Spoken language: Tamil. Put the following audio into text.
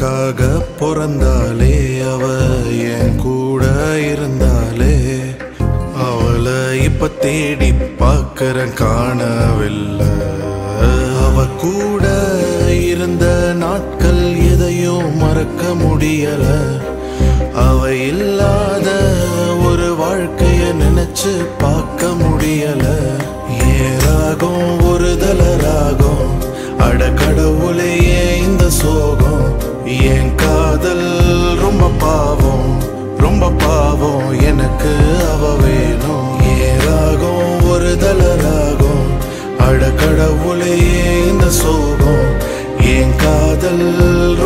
எனக்காக பிறந்தாலே அவ என் கூட இருந்தாலே அவளை இப்ப தேடி பார்க்கறேன் காணவில்லை அவ கூட இருந்த நாட்கள் எதையும் மறக்க முடியல அவ இல்லாத ஒரு வாழ்க்கைய நினைச்சு பார்க்க முடியல ஏன் ராகம் ஒரு தல ராகம் அட கடவுளே ஏன் இந்த சோகம் என் காதல் ரொம்ப பாவம் ரொம்ப பாவம் எனக்கு அவ வேணும் ஏன் ராகம் ஒரு தல ராகம் அட கடவுளே ஏன் இந்த சோகம் என் காதல்